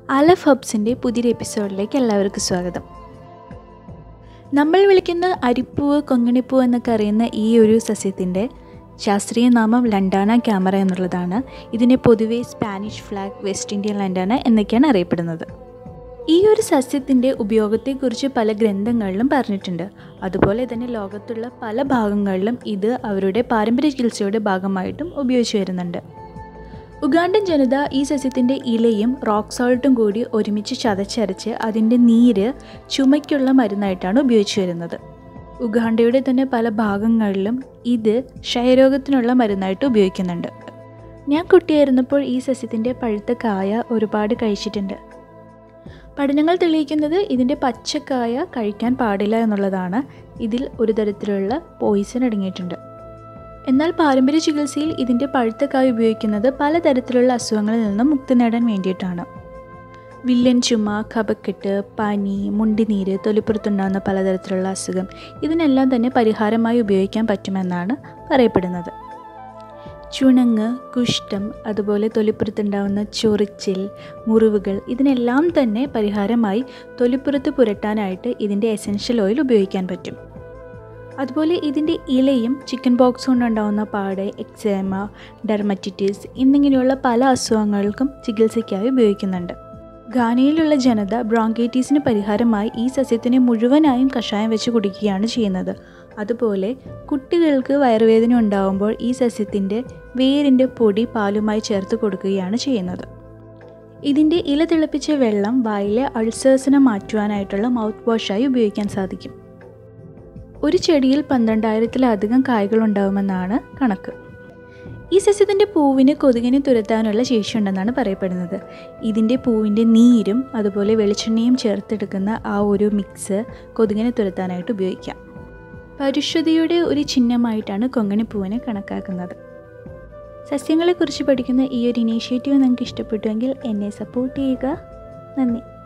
അലഫ് ഹബ്സിൻ്റെ പുതിയൊരു എപ്പിസോഡിലേക്ക് എല്ലാവർക്കും സ്വാഗതം നമ്മൾ വിളിക്കുന്ന അരിപ്പൂവ് കൊങ്ങിണിപ്പൂവ് എന്നൊക്കെ അറിയുന്ന ഈ ഒരു സസ്യത്തിൻ്റെ ശാസ്ത്രീയ നാമം ലണ്ടാന ക്യാമറ എന്നുള്ളതാണ് ഇതിനെ പൊതുവെ Spanish flag West Indian lantana എന്നൊക്കെയാണ് അറിയപ്പെടുന്നത് ഈ ഒരു സസ്യത്തിൻ്റെ ഉപയോഗത്തെക്കുറിച്ച് പല ഗ്രന്ഥങ്ങളിലും പറഞ്ഞിട്ടുണ്ട് അതുപോലെ തന്നെ ലോകത്തുള്ള പല ഭാഗങ്ങളിലും ഇത് അവരുടെ പാരമ്പര്യ ചികിത്സയുടെ ഭാഗമായിട്ടും ഉപയോഗിച്ചു വരുന്നുണ്ട് ഉഗാണ്ടൻ ജനത ഈ സസ്യത്തിൻ്റെ ഇലയും റോക്ക് സോൾട്ടും കൂടി ഒരുമിച്ച് ചതച്ചരച്ച് അതിൻ്റെ നീര് ചുമയ്ക്കുള്ള മരുന്നായിട്ടാണ് ഉപയോഗിച്ചു വരുന്നത് ഉഗാണ്ടയുടെ തന്നെ പല ഭാഗങ്ങളിലും ഇത് ക്ഷയരോഗത്തിനുള്ള മരുന്നായിട്ട് ഉപയോഗിക്കുന്നുണ്ട് ഞാൻ കുട്ടിയായിരുന്നപ്പോൾ ഈ സസ്യത്തിൻ്റെ പഴുത്ത കായ ഒരുപാട് കഴിച്ചിട്ടുണ്ട് പഠനങ്ങൾ തെളിയിക്കുന്നത് ഇതിൻ്റെ പച്ചക്കായ കഴിക്കാൻ പാടില്ല എന്നുള്ളതാണ് ഇതിൽ ഒരു തരത്തിലുള്ള പോയിസൺ അടങ്ങിയിട്ടുണ്ട് എന്നാൽ പാരമ്പര്യ ചികിത്സയിൽ ഇതിൻ്റെ പഴുത്ത കായ ഉപയോഗിക്കുന്നത് പലതരത്തിലുള്ള അസുഖങ്ങളിൽ നിന്നും മുക്തി നേടാൻ വേണ്ടിയിട്ടാണ് വില്ലൻ ചുമ കപക്കെട്ട് പനി മുണ്ടിനീര് തൊലിപ്പുറത്തുണ്ടാകുന്ന പലതരത്തിലുള്ള അസുഖം ഇതിനെല്ലാം തന്നെ പരിഹാരമായി ഉപയോഗിക്കാൻ പറ്റുമെന്നാണ് പറയപ്പെടുന്നത് ചുണങ്ങ് കുഷ്ഠം അതുപോലെ തൊലിപ്പുറത്തുണ്ടാകുന്ന ചൊറിച്ചിൽ മുറിവുകൾ ഇതിനെല്ലാം തന്നെ പരിഹാരമായി തൊലിപ്പുറത്ത് പുരട്ടാനായിട്ട് ഇതിൻ്റെ എസെൻഷ്യൽ ഓയിൽ ഉപയോഗിക്കാൻ പറ്റും അതുപോലെ ഇതിൻ്റെ ഇലയും ചിക്കൻ ബോക്സ് കൊണ്ടുണ്ടാകുന്ന പാട് എക്സേമ ഡെർമറ്റിറ്റിസ് എന്നിങ്ങനെയുള്ള പല അസുഖങ്ങൾക്കും ചികിത്സയ്ക്കായി ഉപയോഗിക്കുന്നുണ്ട് ഘാനയിലുള്ള ജനത ബ്രോങ്കൈറ്റീസിന് പരിഹാരമായി ഈ സസ്യത്തിനെ മുഴുവനായും കഷായം വെച്ച് കുടിക്കുകയാണ് ചെയ്യുന്നത് അതുപോലെ കുട്ടികൾക്ക് വയറുവേദന ഉണ്ടാകുമ്പോൾ ഈ സസ്യത്തിൻ്റെ വേരിൻ്റെ പൊടി പാലുമായി ചേർത്ത് കൊടുക്കുകയാണ് ചെയ്യുന്നത് ഇതിൻ്റെ ഇല തിളപ്പിച്ച വെള്ളം വായിലെ അൾസേഴ്സിനെ മാറ്റുവാനായിട്ടുള്ള മൗത്ത് വാഷായി ഉപയോഗിക്കാൻ സാധിക്കും ഒരു ചെടിയിൽ പന്ത്രണ്ടായിരത്തിലധികം കായ്കൾ ഉണ്ടാകുമെന്നാണ് കണക്ക് ഈ സസ്യത്തിൻ്റെ പൂവിന് കൊതുകിനെ തുരത്താനുള്ള ശേഷിയുണ്ടെന്നാണ് പറയപ്പെടുന്നത് ഇതിൻ്റെ പൂവിൻ്റെ നീരും അതുപോലെ വെളിച്ചെണ്ണയും ചേർത്തെടുക്കുന്ന ആ ഒരു മിക്സ് കൊതുകിനെ തുരത്താനായിട്ട് ഉപയോഗിക്കാം പരിശുദ്ധിയുടെ ഒരു ചിഹ്നമായിട്ടാണ് കൊങ്ങണിപ്പൂവിനെ കണക്കാക്കുന്നത് സസ്യങ്ങളെക്കുറിച്ച് പഠിക്കുന്ന ഈ ഒരു ഇനീഷ്യേറ്റീവ് നിങ്ങൾക്ക് ഇഷ്ടപ്പെട്ടുവെങ്കിൽ എന്നെ സപ്പോർട്ട് ചെയ്യുക നന്ദി